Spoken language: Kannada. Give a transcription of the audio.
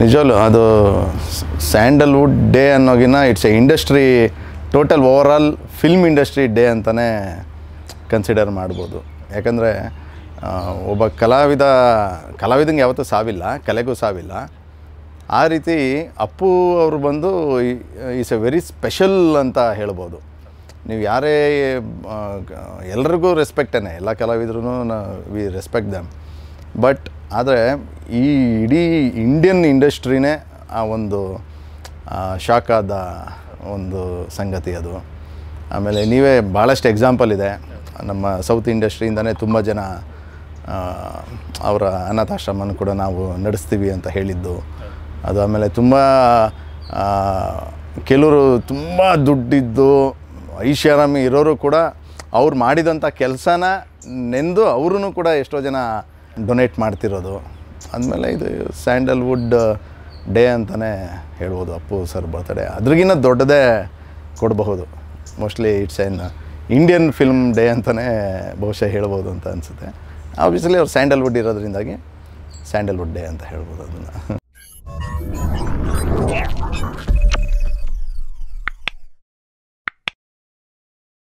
ನಿಜವಲ್ಲೂ ಅದು ಸ್ಯಾಂಡಲ್ವುಡ್ ಡೇ ಅನ್ನೋಗಿನ it's a industry total overall film industry day ಅಂತಲೇ ಕನ್ಸಿಡರ್ ಮಾಡ್ಬೋದು ಯಾಕಂದರೆ ಒಬ್ಬ ಕಲಾವಿದ ಕಲಾವಿದಂಗೆ ಯಾವತ್ತೂ ಸಾವಿಲ್ಲ ಕಲೆಗೂ ಸಾವಿಲ್ಲ ಆ ರೀತಿ ಅಪ್ಪು ಅವರು ಬಂದು ಈಸ್ ಎ ವೆರಿ ಸ್ಪೆಷಲ್ ಅಂತ ಹೇಳ್ಬೋದು ನೀವು ಯಾರೇ ಆ, ಗ- ಎಲ್ರಿಗೂ ರೆಸ್ಪೆಕ್ಟೇ ಎಲ್ಲ ಕಲಾವಿದ್ರೂ ವಿ ರೆಸ್ಪೆಕ್ಟ್ ದಮ್ ಬಟ್ ಆದರೆ ಈ ಇಡೀ ಇಂಡಿಯನ್ ಇಂಡಸ್ಟ್ರಿನೇ ಆ ಒಂದು ಶಾಕ್ ಆದ ಒಂದು ಸಂಗತಿ ಅದು ಆಮೇಲೆ ನೀವೇ ಭಾಳಷ್ಟು ಎಕ್ಸಾಂಪಲ್ ಇದೆ ನಮ್ಮ ಸೌತ್ ಇಂಡಸ್ಟ್ರಿಯಿಂದನೇ ತುಂಬ ಜನ ಆ, ಅವರ ಅನಾಥಾಶ್ರಮನ ಕೂಡ ನಾವು ನಡೆಸ್ತೀವಿ ಅಂತ ಹೇಳಿದ್ದು ಅದು ಆಮೇಲೆ ತುಂಬ ಆ, ಕೆಲವರು ತುಂಬ ದುಡ್ಡಿದ್ದು ಐಷಾರಾಮಿ ಇರೋರು ಕೂಡ ಅವ್ರು ಮಾಡಿದಂಥ ಕೆಲಸನ ನೆಂದು ಅವ್ರೂ ಕೂಡ ಎಷ್ಟೋ ಜನ ಡೊನೇಟ್ ಮಾಡ್ತಿರೋದು ಆದಮೇಲೆ ಇದು ಸ್ಯಾಂಡಲ್ವುಡ್ ಡೇ ಅಂತಲೇ ಹೇಳ್ಬೋದು ಅಪ್ಪು ಸರ್ ಬರ್ತಡೇ ಅದ್ರಿಗಿನ್ನ ದೊಡ್ಡದೇ ಕೊಡಬಹುದು mostly it's an Indian film day ಅಂತಲೇ ಬಹುಶಃ ಹೇಳ್ಬೋದು ಅಂತ ಅನಿಸುತ್ತೆ ಆಬ್ವಿಯಸ್ಲಿ ಅವ್ರು ಸ್ಯಾಂಡಲ್ವುಡ್ ಇರೋದ್ರಿಂದಾಗಿ ಸ್ಯಾಂಡಲ್ವುಡ್ ಡೇ ಅಂತ ಹೇಳ್ಬೋದು ಅದನ್ನು